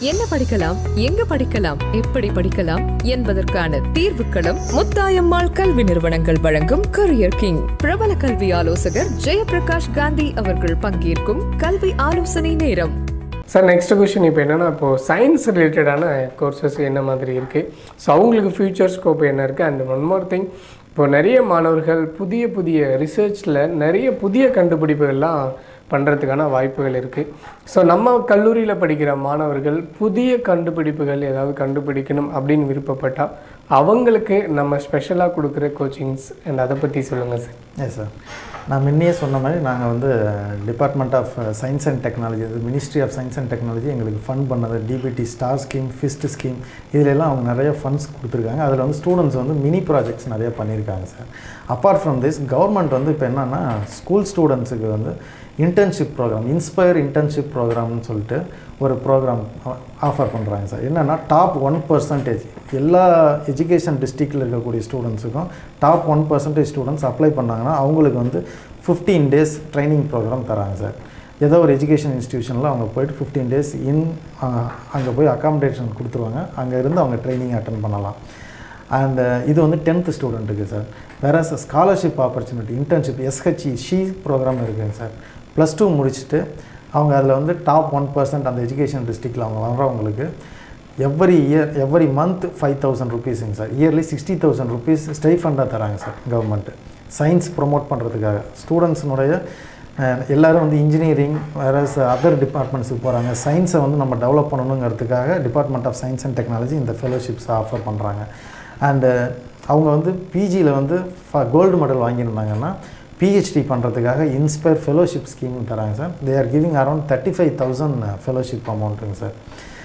என்ன படிக்கலாம் எங்க படிக்கலாம் எப்படி படிக்கலாம் என்பதற்கான தீர்வுக்களம் முத்தாயம்மாள் கல்வி நிறுவனங்கள் வழங்கும் கரியர் கிங் பிரபல கல்வி ஆலோசகர் ஜெயபிரகாஷ் காந்தி அவர்கள் பங்கேற்கும் கல்வி ஆலோசனை நேரம் சார் நெக்ஸ்ட் கொஷின் இப்போ என்னென்னா இப்போது சயின்ஸ் ரிலேட்டடான கோர்சஸ் என்ன மாதிரி இருக்குது ஸோ அவங்களுக்கு ஃப்யூச்சர் ஸ்கோப் என்ன இருக்குது அண்ட் ஒன் மோர் திங் இப்போ நிறைய மாணவர்கள் புதிய புதிய ரிசர்ச்சில் நிறைய புதிய கண்டுபிடிப்புகள்லாம் பண்ணுறதுக்கான வாய்ப்புகள் இருக்குது ஸோ நம்ம கல்லூரியில் படிக்கிற மாணவர்கள் புதிய கண்டுபிடிப்புகள் ஏதாவது கண்டுபிடிக்கணும் அப்படின்னு விருப்பப்பட்டால் அவங்களுக்கு நம்ம ஸ்பெஷலாக கொடுக்குற கோச்சிங்ஸ் அண்ட் அதை பற்றி சொல்லுங்கள் சார் எஸ் சார் நான் முன்னையே சொன்ன மாதிரி நாங்கள் வந்து department of science and technology அது ministry of science and technology எங்களுக்கு ஃபண்ட் பண்ணது DBT star scheme FIST scheme இதிலெல்லாம் அவங்க நிறைய ஃபண்ட்ஸ் கொடுத்துருக்காங்க அதில் வந்து ஸ்டூடெண்ட்ஸ் வந்து மினி ப்ராஜெக்ட்ஸ் நிறைய பண்ணியிருக்காங்க sir apart from this government வந்து இப்போ என்னென்னா ஸ்கூல் ஸ்டூடெண்ட்ஸுக்கு வந்து இன்டர்ன்ஷிப் ப்ரோக்ராம் இன்ஸ்பயர் இன்டர்ன்ஷிப் ப்ரோக்ராம்னு சொல்லிட்டு ஒரு ப்ரோக்ராம் ஆஃபர் பண்ணுறாங்க சார் என்னென்னா டாப் ஒன் பர்சன்டேஜ் எல்லா எஜுகேஷன் டிஸ்ட்ரிக்டில் இருக்கக்கூடிய ஸ்டூடெண்ட்ஸுக்கும் top one percentage students apply பண்ணாங்கன்னா அவங்களுக்கு வந்து ஃபிஃப்டீன் டேஸ் ட்ரைனிங் ப்ரோக்ராம் தராங்க சார் ஏதோ ஒரு எஜுகேஷன் இன்ஸ்டியூஷனில் அவங்க போயிட்டு ஃபிஃப்டீன் டேஸ் இன் அங்கே போய் அக்காமடேஷன் கொடுத்துருவாங்க அங்கே இருந்து அவங்க ட்ரைனிங் அட்டன் பண்ணலாம் அண்ட் இது வந்து டென்த்து ஸ்டூடெண்ட்டுக்கு சார் வேற scholarship opportunity internship SHE she program இருக்குங்க சார் ப்ளஸ் டூ முடிச்சுட்டு அவங்க அதில் வந்து டாப் ஒன் பர்சன்ட் அந்த எஜுகேஷன் டிஸ்ட்ரிக்டில் அவங்க வர்றவங்களுக்கு every year every month five thousand ருபீஸுங்க sir yearly sixty thousand rupees ஸ்டைஃபண்டாக தராங்க சார் கவர்மெண்ட்டு சயின்ஸ் ப்ரொமோட் பண்ணுறதுக்காக ஸ்டூடெண்ட்ஸினுடைய எல்லோரும் வந்து இன்ஜினியரிங் வேறு அதர் டிபார்ட்மெண்ட்ஸுக்கு போகிறாங்க சயின்ஸை வந்து நம்ம டெவலப் பண்ணணுங்கிறதுக்காக department of science and technology இந்த ஃபெலோஷிப்ஸ் ஆஃபர் பண்ணுறாங்க அண்டு அவங்க வந்து பிஜியில் வந்து கோல்டு மெடல் வாங்கியிருந்தாங்கன்னா பிஹெச்டி பண்ணுறதுக்காக இன்ஸ்பயர் ஃபெலோஷிப் ஸ்கீம் தராங்க sir they are giving around thirty five thousand fellowship அமௌண்ட்டுங்க சார்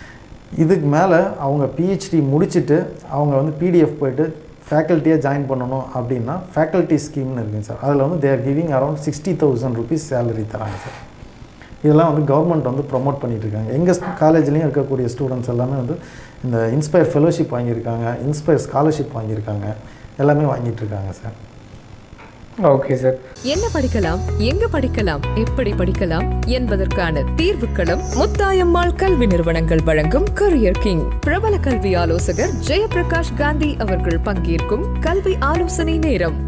இதுக்கு மேலே அவங்க பிஹெச்டி முடிச்சுட்டு அவங்க வந்து பிடிஎஃப் போயிட்டு ஃபேக்கல்ட்டியாக ஜாயின் பண்ணணும் அப்படின்னா ஃபேக்கல்ட்டி ஸ்கீம்னு இருக்குங்க சார் அதில் வந்து they're giving around sixty thousand rupees salary தராங்க சார் இதெல்லாம் வந்து கவர்மெண்ட் வந்து ப்ரொமோட் பண்ணிட்டு இருக்காங்க எங்கள் காலேஜ்லேயும் இருக்கக்கூடிய ஸ்டூடெண்ட்ஸ் எல்லாமே வந்து இந்த இன்ஸ்பயர் ஃபெலோஷிப் வாங்கியிருக்காங்க இன்ஸ்பயர் ஸ்காலர்ஷிப் வாங்கியிருக்காங்க எல்லாமே வாங்கிட்டு இருக்காங்க சார் ஓகே சார் என்ன படிக்கலாம் எங்க படிக்கலாம் எப்படி படிக்கலாம் என்பதற்கான தீர்வுக்களம் முத்தாயம்மாள் கல்வி நிறுவனங்கள் வழங்கும் கரியர் கிங் பிரபல கல்வி ஆலோசகர் ஜெயபிரகாஷ் காந்தி அவர்கள் பங்கேற்கும் கல்வி ஆலோசனை நேரம்